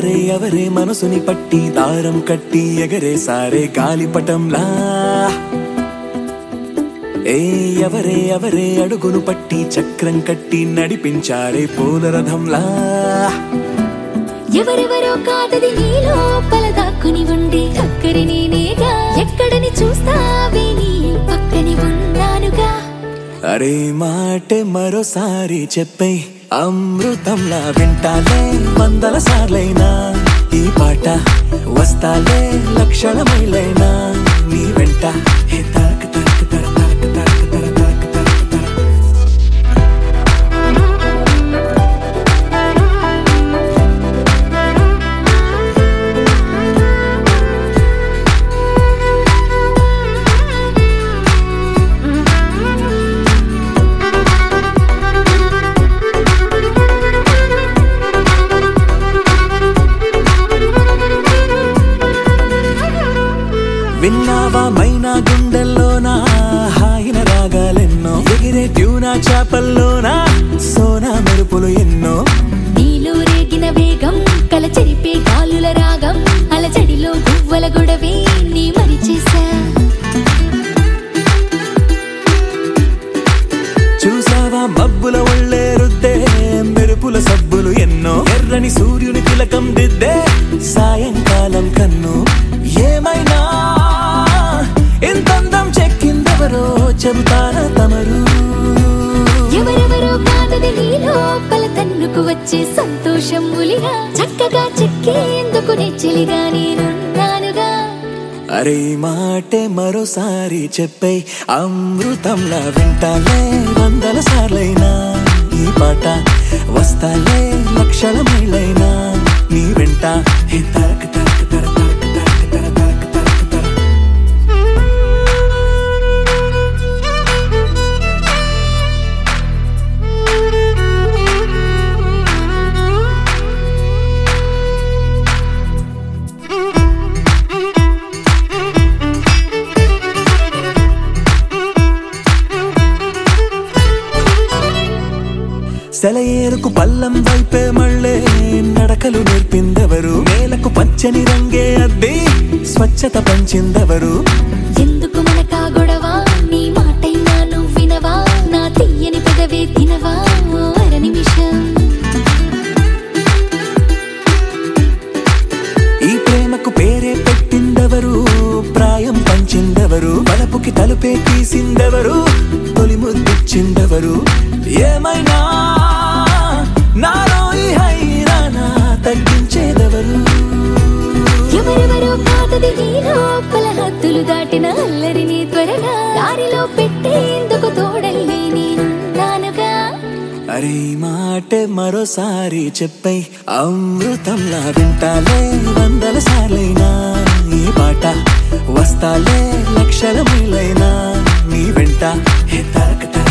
ఎవరే ఎవరే మనసుని పట్టి దారం కట్టి ఎగరే సారే గాలిపటంలా ఏ ఎవరే ఎవరే అడుగును పట్టి చక్రం కట్టి నడిపించారే పూలరథంలా ఎవరెవరో కాదది నీ లోపల దాక్కుని ఉండే అక్కడి నేనేగా ఎక్కడని చూస్తావే నీ పక్కని ఉన్నానుగా అరే మాటే మరోసారి చెప్పే అమృతంలా వింటాలే వందల సార్లైనా ఈ పాట వస్తాలే లక్షల మైలైనా నీ వెంట హే తరక తరక తర తరక తరక తర తరక తరక తర విన్నావా మైనా గుండెల్లోనా హాయిన రాగాలెన్నో ఎగిరే ట్యూనా చేపల్లోనా సోనా మెరుపులు ఎన్నో నీలో రేగిన వేగం కల చెరిపే గాలుల రాగం అలజడిలో గువ్వల గొడవే నీ మరిచేసా చూసావా మబ్బుల ఒళ్ళే రుద్దే మెరుపుల సబ్బులు ఎన్నో ఎర్రని సూర్యుని తిలకం దిద్దే సాయంకాలం కన్ను ఏమైనా ఎంతందం చెక్కిందెవరో చెబుతారా తమరు ఎవరెవరో కాదది నీ లోపల తన్నుకు వచ్చే సంతోషం ఉలిగా చక్కగా చెక్కేందుకు నెచ్చిలిగా నేనున్నానుగా అరే మాటే మరోసారి చెప్పే అమృతంలా వింటాలే వందల సార్లైనా ఈ పాట వస్తాలే లక్షల మైలైనా నీ వెంట హే తరక తరక తర తరక తరక తర తరక తరక తర సెలయేరుకు పల్లం వైపే మళ్ళే నడకలు నేర్పిందెవరు నేలకు పచ్చని రంగే అద్ది స్వచ్ఛత పంచిందెవరు ఎందుకు మనకా గొడవ నీ మాటైనా నువ్వు వినవా నా తీయని పెదవే తినవా ఓ అర నిమిషం ఈ ప్రేమకు పేరే పెట్టిందెవరు ప్రాయం పంచిందెవరు బలపుకి తలుపే తీసిందెవరు తొలి ముద్దిచ్చిందెవరు ఏమైనా నాలో ఈ హైరానా తగ్గించేదెవరు ఎవరెవరో కాదది నీ లోపల హద్దులు దాటిన అల్లరిని త్వరగా దారిలో పెట్టేందుకు తోడల్లి నేనున్నానుగా అరే ఈ మాటే మరోసారి చెప్పై అమృతంలా వింటాలే వందల సార్లైనా ఈ పాట వస్తాలే లక్షల మైలైనా నీ వెంట హే తరక తరక